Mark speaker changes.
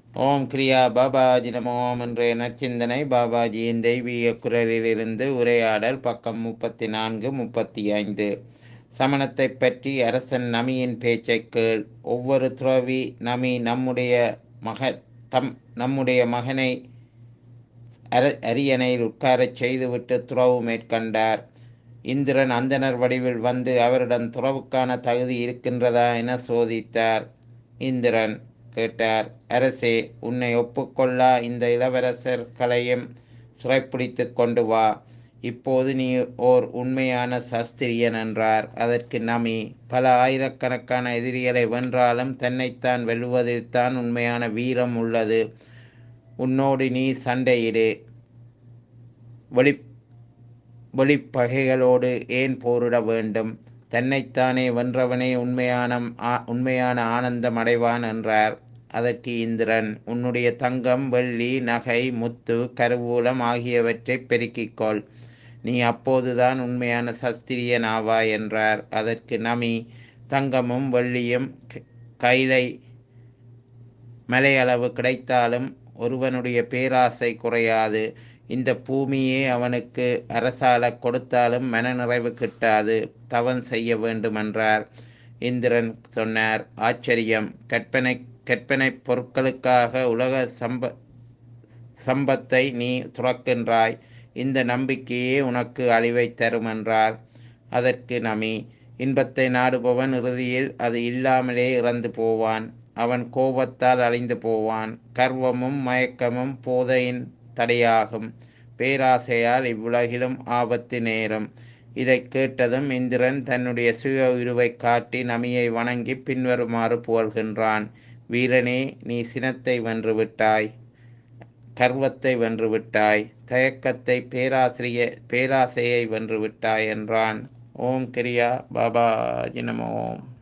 Speaker 1: ஓம் கிரியா பாபாஜி நம ஓம் இன்றைய நற்சிந்தனை பாபாஜியின் தெய்வீக குரலிலிருந்து உரையாடல் பக்கம் முப்பத்தி நான்கு முப்பத்தி ஐந்து சமணத்தை பற்றி அரசன் நமியின் பேச்சைக் கேள் ஒவ்வொரு துறவி நமி நம்முடைய மக தம் நம்முடைய மகனை அர அரியணையில் உட்காரச் செய்துவிட்டு துறவு மேற்கொண்டார் இந்திரன் அந்தனர் வடிவில் வந்து அவரிடம் துறவுக்கான தகுதி இருக்கின்றதா என சோதித்தார் இந்திரன் கேட்டார் அரசே உன்னை ஒப்புக்கொள்ளா இந்த இளவரசர்களையும் சிறைப்பிடித்து கொண்டு வா இப்போது நீ ஓர் உண்மையான சஸ்திரியன் என்றார் அதற்கு நமி பல ஆயிரக்கணக்கான எதிரிகளை வென்றாலும் தன்னைத்தான் வெல்லுவதில்தான் உண்மையான வீரம் உள்ளது உன்னோடு நீ சண்டையிடு வெளி வெளிப்பகைகளோடு ஏன் போரிட வேண்டும் தன்னைத்தானே வென்றவனே உண்மையான உண்மையான ஆனந்தம் அடைவான் என்றார் அதற்கு இந்திரன் உன்னுடைய தங்கம் வெள்ளி நகை முத்து கருவூலம் ஆகியவற்றை பெருக்கிக்கொள் நீ அப்போதுதான் உண்மையான சஸ்திரியன் ஆவாய் என்றார் அதற்கு நமி தங்கமும் வெள்ளியும் கைலை மலையளவு கிடைத்தாலும் ஒருவனுடைய பேராசை குறையாது இந்த பூமியே அவனுக்கு அரசால கொடுத்தாலும் மனநிறைவு கிட்டாது தவம் செய்ய வேண்டுமென்றார் இந்திரன் சொன்னார் ஆச்சரியம் கற்பனை கற்பனை பொருட்களுக்காக உலக சம்ப சம்பத்தை நீ துறக்கின்றாய் இந்த நம்பிக்கையே உனக்கு அழிவை தரும் என்றார் அதற்கு நமி இன்பத்தை நாடுபவன் இறுதியில் அது இல்லாமலே இறந்து போவான் அவன் கோபத்தால் அழிந்து போவான் கர்வமும் மயக்கமும் போதையின் தடையாகும் பேராசையால் இவ்வுலகிலும் ஆபத்து நேரும் இதை கேட்டதும் இந்திரன் தன்னுடைய சுய உருவை காட்டி நமியை வணங்கி பின்வருமாறு புகழ்கின்றான் வீரனே நீ சினத்தை வென்றுவிட்டாய் கர்வத்தை வென்றுவிட்டாய் தயக்கத்தை பேராசிரிய பேராசையை வென்றுவிட்டாய் என்றான் ஓம் கிரியா பாபா ஜினமோம்